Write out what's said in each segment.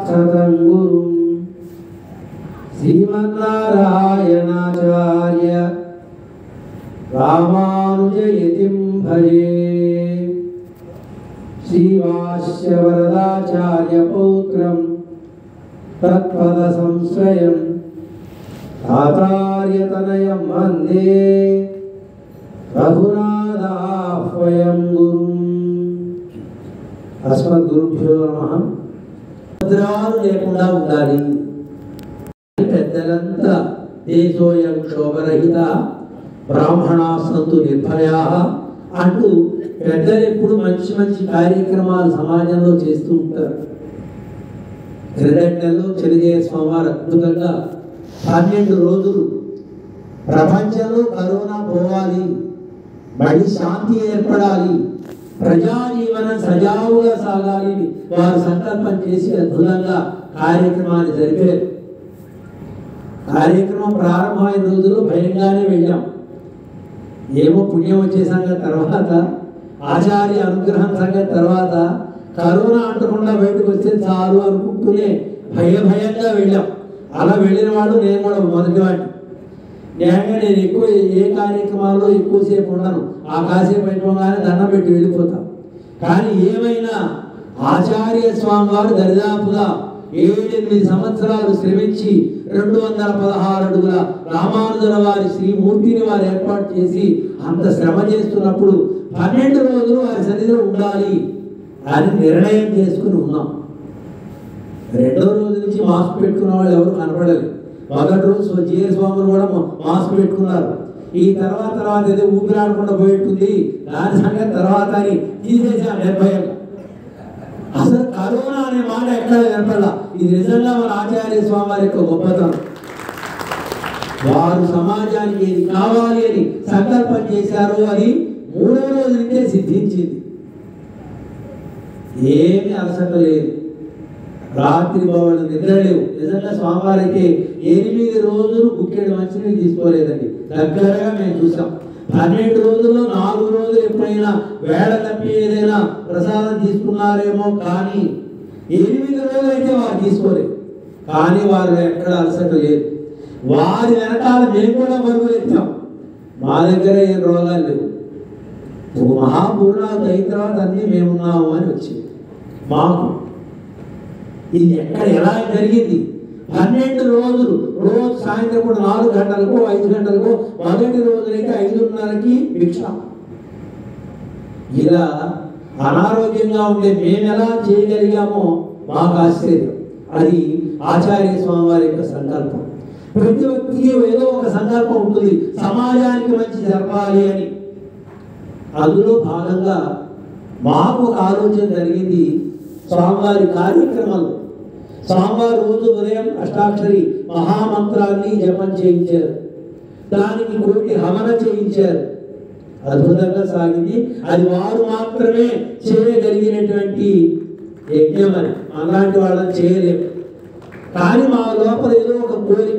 సాక్షాత్తం గురుం శ్రీమన్నారాయణాచార్య రామానుజయతిం భజే శ్రీవాస్యవరదాచార్య పౌత్రం తత్పద సంశ్రయం తాతార్యతనయం వందే రఘునాథాహ్వయం గురుం అస్మద్గురుభ్యో నమ భద్రాలు లేకుండా ఉండాలి పెద్దలంతా దేశోయం క్షోభరహిత బ్రాహ్మణా సంతు నిర్భయా అంటూ పెద్దలు ఎప్పుడు మంచి మంచి కార్యక్రమాలు సమాజంలో చేస్తూ ఉంటారు క్రీడల్లో చెలిజయ స్వామివారు అద్భుతంగా పన్నెండు రోజులు ప్రపంచంలో కరోనా పోవాలి మళ్ళీ శాంతి ఏర్పడాలి ప్రజాజీవనం సజావుగా సాగాలి అని వారు సంకల్పం చేసి అద్భుతంగా కార్యక్రమాన్ని జరిపారు కార్యక్రమం ప్రారంభమైన రోజులు భయంగానే వెళ్ళాం ఏమో పుణ్యం వచ్చే సంగతి తర్వాత ఆచార్య అనుగ్రహం సంగతి తర్వాత కరోనా అంటకుండా బయటకు వస్తే చాలు అనుకుంటూనే భయ భయంగా వెళ్ళాం అలా వెళ్ళిన వాడు నేను కూడా మొదటి వాడిని న్యాయంగా నేను ఎక్కువ ఏ కార్యక్రమాల్లో ఎక్కువసేపు ఉండను ఆ కాసేపు అయిపోగానే దండం పెట్టి వెళ్ళిపోతాం కానీ ఏమైనా ఆచార్య స్వామి వారు దరిదాపుగా ఏడెనిమిది సంవత్సరాలు శ్రమించి రెండు వందల పదహారు అడుగుల రామానుజుల వారి శ్రీమూర్తిని వారు ఏర్పాటు చేసి అంత శ్రమ చేస్తున్నప్పుడు పన్నెండు రోజులు వారి సన్నిధిలో ఉండాలి అని నిర్ణయం చేసుకుని ఉన్నాం రెండో రోజు నుంచి మాస్క్ పెట్టుకున్న వాళ్ళు ఎవరు కనపడలేదు మొదటి రోజు జీర స్వాములు కూడా మా- మాస్క్ పెట్టుకున్నారు ఈ తర్వాత తర్వాత ఏదో ఊపిరాడకుండా పోయేట్టుంది దాని సంగతి తర్వాత అని తీసేసాం నిర్భయంగా అసలు కరోనా అనే మాట ఎక్కడ కనపడాల ఇది నిజంగా మన ఆచార్య స్వామి వారి యొక్క గొప్పతనం వారు సమాజానికి ఏది కావాలి అని సంకల్పం చేశారో అది మూడో రోజు నుంచే సిద్ధించింది ఏమీ అలసట లేదు రాత్రి భవనం నిద్ర లేవు నిజంగా స్వామివారికి ఎనిమిది రోజులు గుక్కెడు మంచినీళ్ళు తీసుకోలేదండి దగ్గరగా మేము చూసాం పన్నెండు రోజుల్లో నాలుగు రోజులు ఎప్పుడైనా వేళ తప్పి ఏదైనా ప్రసాదం తీసుకున్నారేమో కానీ ఎనిమిది రోజులు అయితే వారు తీసుకోలేదు కానీ వారు ఎక్కడ అలసట లేదు వారి వెనకాల మేము కూడా బరువులు ఎత్తాం మా దగ్గర ఏం రోగాలు లేవు ఒక మహాపూర్ణాలు అయిన తర్వాత అన్నీ మేమున్నాము అని వచ్చింది మాకు ఇది ఎక్కడ ఎలా జరిగింది పన్నెండు రోజులు రోజు సాయంత్రం కూడా నాలుగు గంటలకు ఐదు గంటలకు మొదటి రోజులైతే ఐదున్నరకి భిక్ష ఇలా అనారోగ్యంగా ఉండే మేము ఎలా చేయగలిగామో మాకు ఆశ్చర్యం అది ఆచార్య స్వామి వారి యొక్క సంకల్పం ప్రతి వ్యక్తికి ఏదో ఒక సంకల్పం ఉంటుంది సమాజానికి మంచి జరపాలి అని అందులో భాగంగా మాకు ఒక ఆలోచన జరిగింది స్వామివారి కార్యక్రమాలు స్వామివారి రోజు ఉదయం అష్టాక్షరి మహామంత్రాన్ని జపం చేయించారు దానికి కోటి హవన చేయించారు అద్భుతంగా సాగింది అది వారు మాత్రమే చేయగలిగినటువంటి యజ్ఞం అని అలాంటి వాళ్ళని చేయలేము కానీ మా లోపల ఏదో ఒక కోరిక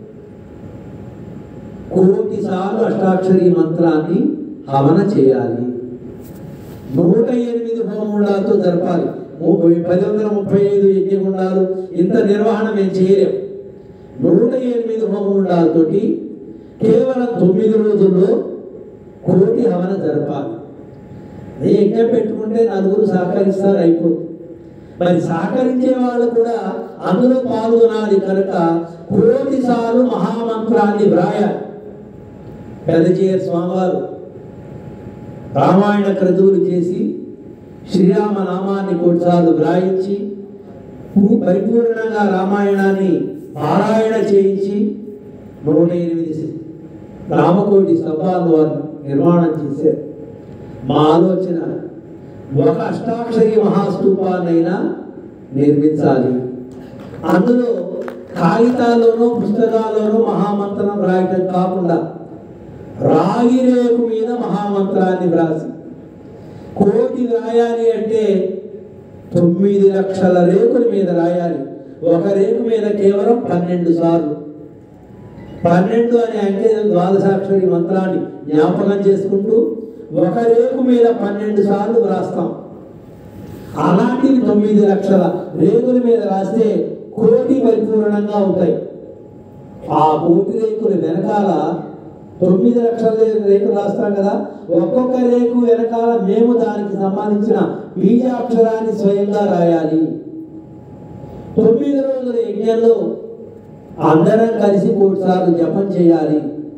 కోటి సార్లు అష్టాక్షరి మంత్రాన్ని హవన చేయాలి నూట ఎనిమిది హోమగుండాలతో జరపాలి ము- పది వందల ముప్పై ఐదు యజ్ఞగుండాలు ఇంత నిర్వహణ మేము చేయలేం నూట ఎనిమిది హోమగుండాలతోటి కేవలం తొమ్మిది రోజుల్లో కోటి హవన జరపాలి అదే యజ్ఞం పెట్టుకుంటే నలుగురు సహకరిస్తారు అయిపోతుంది మరి సహకరించే వాళ్ళు కూడా అందులో పాల్గొనాలి కనుక కోటి సార్లు మహామంత్రాన్ని వ్రాయాలి పెద్దచేయ స్వామివారు రామాయణ క్రతువులు చేసి శ్రీరామ నామాన్ని కొన్నిసార్లు వ్రాయించి పూ- పరిపూర్ణంగా రామాయణాన్ని పారాయణ చేయించి నూట ఎనిమిది సి- రామకోటి స్తంభాలను వారు నిర్మాణం చేశారు మా ఆలోచన ఒక అష్టాక్షరి మహాస్తూపాన్నైనా నిర్మించాలి అందులో కాగితాల్లోనూ పుస్తకాల్లోనూ మహామంత్రం రాయటం కాకుండా రాగి రేకు మీద మహామంత్రాన్ని వ్రాసి కోటి రాయాలి అంటే తొమ్మిది లక్షల రేకుల మీద రాయాలి ఒక రేకు మీద కేవలం పన్నెండు సార్లు పన్నెండు అనే అంకె ద్వాదశాక్షరి మంత్రాన్ని జ్ఞాపకం చేసుకుంటూ ఒక రేకు మీద పన్నెండు సార్లు వ్రాస్తాం అలాంటివి తొమ్మిది లక్షల రేకుల మీద రాస్తే కోటి పరిపూర్ణంగా ఉంటాయి ఆ కోటి రేకుల వెనకాల తొమ్మిది లక్షల రేకులు రాస్తాం కదా ఒక్కొక్క రేకు వెనకాల మేము దానికి సంబంధించిన బీజాక్షరాన్ని స్వయంగా రాయాలి తొమ్మిది రోజుల యజ్ఞంలో అందరం కలిసి కోటి సార్లు జపం చేయాలి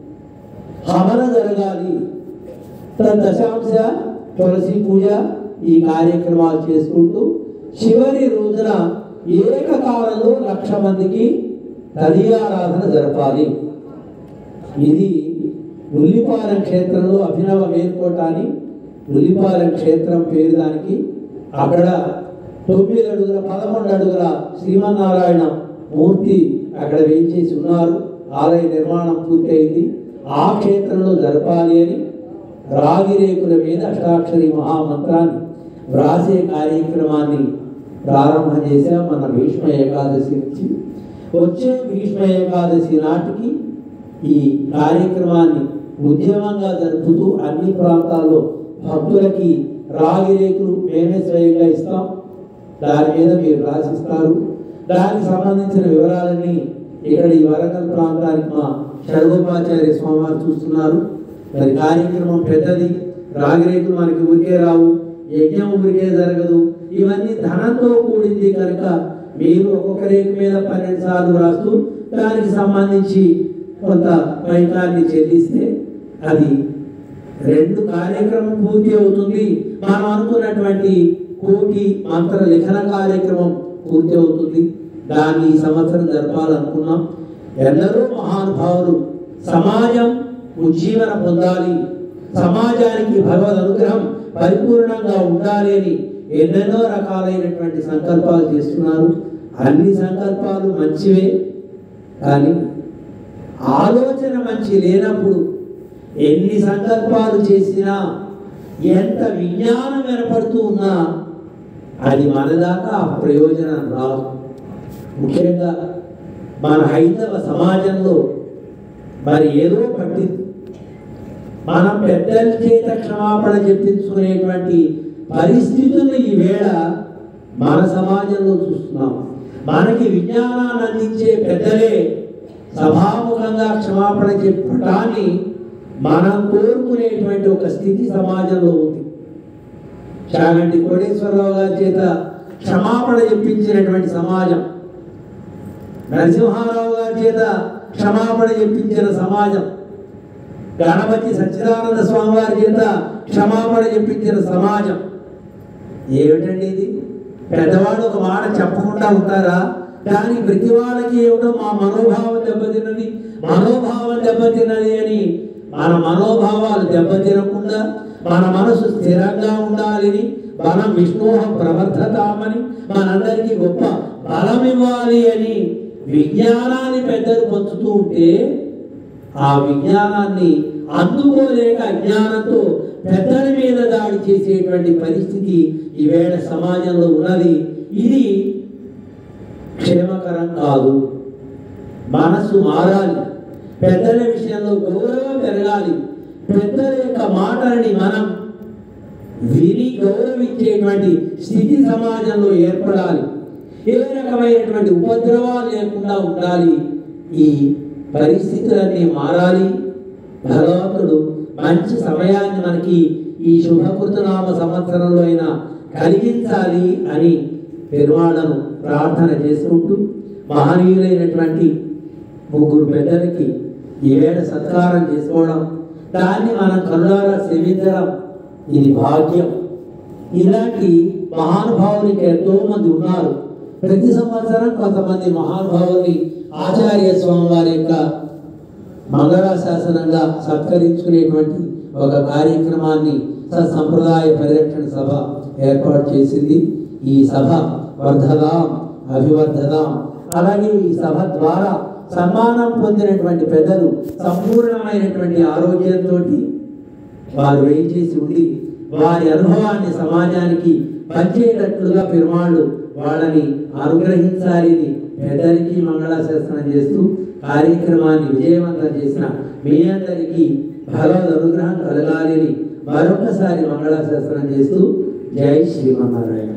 హవన జరగాలి తన దశాంశ తులసి పూజ ఈ కార్యక్రమాలు చేసుకుంటూ చివరి రోజున ఏకకాలంలో లక్ష మందికి తదియారాధన జరపాలి ఇది ఉల్లిపాలెం క్షేత్రంలో అభినవ మేల్కోట అని ఉల్లిపాలెం క్షేత్రం పేరు దానికి అక్కడ తొమ్మిది అడుగుల పదకొండు అడుగుల శ్రీమన్నారాయణ మూర్తి అక్కడ వేయించేసి ఉన్నారు ఆలయ నిర్మాణం పూర్తయింది ఆ క్షేత్రంలో జరపాలి అని రాగి రేకుల మీద అష్టాక్షరి మహామంత్రాన్ని వ్రాసే కార్యక్రమాన్ని ప్రారంభం చేశాం మన భీష్మ ఏకాదశి నుంచి వచ్చే భీష్మ ఏకాదశి నాటికి ఈ కార్యక్రమాన్ని ఉద్యమంగా జరుపుతూ అన్ని ప్రాంతాల్లో భక్తులకి రాగి రేకులు మేమే స్వయంగా ఇస్తాం దాని మీద మీరు రాసిస్తారు దానికి సంబంధించిన వివరాలన్నీ ఇక్కడ ఈ వరంగల్ ప్రాంతానికి మా షడగోపాచార్య స్వామివారు చూస్తున్నారు మరి కార్యక్రమం పెద్దది రాగిరేకులు మనకి ఊరికే రావు యజ్ఞం ఊరికే జరగదు ఇవన్నీ ధనంతో కూడింది కనుక మీరు ఒక్కొక్క రేకు మీద పన్నెండు సార్లు రాస్తూ దానికి సంబంధించి కొంత పైకాన్ని చెల్లిస్తే అది రెండు కార్యక్రమం పూర్తి అవుతుంది మనం అనుకున్నటువంటి కోటి మంత్ర లిఖన కార్యక్రమం పూర్తి అవుతుంది దాన్ని ఈ సంవత్సరం జరపాలనుకున్నాం ఎందరో మహానుభావులు సమాజం ఉజ్జీవన పొందాలి సమాజానికి భగవద్ అనుగ్రహం పరిపూర్ణంగా ఉండాలి అని ఎన్నెన్నో రకాలైనటువంటి సంకల్పాలు చేస్తున్నారు అన్ని సంకల్పాలు మంచివే కానీ ఆలోచన మంచి లేనప్పుడు ఎన్ని సంకల్పాలు చేసినా ఎంత విజ్ఞానం వినపడుతూ ఉన్నా అది మన దాకా ఆ ప్రయోజనం రాదు ముఖ్యంగా మన హైందవ సమాజంలో మరి ఏదో పట్టింది మనం పెద్దల చేత క్షమాపణ చెప్పించుకునేటువంటి పరిస్థితులు ఈవేళ మన సమాజంలో చూస్తున్నాం మనకి విజ్ఞానాన్ని అందించే పెద్దలే సభాముఖంగా క్షమాపణ చెప్పటాన్ని మనం కోరుకునేటువంటి ఒక స్థితి సమాజంలో ఉంది చాగంటి కోటేశ్వరరావు గారి చేత క్షమాపణ చెప్పించినటువంటి సమాజం నరసింహారావు గారి చేత క్షమాపణ చెప్పించిన సమాజం గణపతి సచ్చిదానంద స్వామి వారి చేత క్షమాపణ చెప్పించిన సమాజం ఏమిటండి ఇది పెద్దవాడు ఒక మాట చెప్పకుండా ఉంటారా దానికి ప్రతి వాళ్ళకి ఏమిటో మా మనోభావం దెబ్బతిన్నది మనోభావం దెబ్బతిన్నది అని మన మనోభావాలు దెబ్బతినకుండా మన మనసు స్థిరంగా ఉండాలని బలం విష్ణోహం ప్రవర్ధతామని మనందరికీ గొప్ప బలం ఇవ్వాలి అని విజ్ఞానాన్ని పెద్దలు పంచుతూ ఉంటే ఆ విజ్ఞానాన్ని అందుకోలేక అజ్ఞానంతో పెద్దల మీద దాడి చేసేటువంటి పరిస్థితి ఈవేళ సమాజంలో ఉన్నది ఇది క్షేమకరం కాదు మనసు మారాలి పెద్దల విషయంలో గౌరవం పెరగాలి పెద్దల యొక్క మాటలని మనం విని గౌరవించేటువంటి స్థితి సమాజంలో ఏర్పడాలి ఏ రకమైనటువంటి ఉపద్రవాలు లేకుండా ఉండాలి ఈ పరిస్థితులన్నీ మారాలి భగవంతుడు మంచి సమయాన్ని మనకి ఈ శుభకృతనామ సంవత్సరంలో అయినా కలిగించాలి అని పెరుమాళ్ళను ప్రార్థన చేసుకుంటూ మహనీయులైనటువంటి ముగ్గురు పెద్దలకి ఈవేళ సత్కారం చేసుకోవడం దాన్ని మనం కరుణారా సేవించడం ఇది భాగ్యం ఇలాంటి మహానుభావులకి ఎంతో మంది ఉన్నారు ప్రతి సంవత్సరం కొంతమంది మహానుభావుల్ని ఆచార్య స్వామి వారి యొక్క మంగళాశాసనంగా సత్కరించుకునేటువంటి ఒక కార్యక్రమాన్ని సత్సంప్రదాయ పరిరక్షణ సభ ఏర్పాటు చేసింది ఈ సభ వర్ధదాం అభివర్ధదాం అలాగే ఈ సభ ద్వారా సన్మానం పొందినటువంటి పెద్దలు సంపూర్ణమైనటువంటి ఆరోగ్యంతో వారు వేయించేసి ఉండి వారి అనుభవాన్ని సమాజానికి పంచేటట్లుగా పెరుమాళ్ళు వాళ్ళని అనుగ్రహించాలని పెద్దరికి మంగళాశాసనం చేస్తూ కార్యక్రమాన్ని విజయవంతం చేసిన మీ అందరికీ భగవద్ అనుగ్రహం కలగాలని మరొకసారి మంగళాశాసనం చేస్తూ జై శ్రీమన్నారాయణ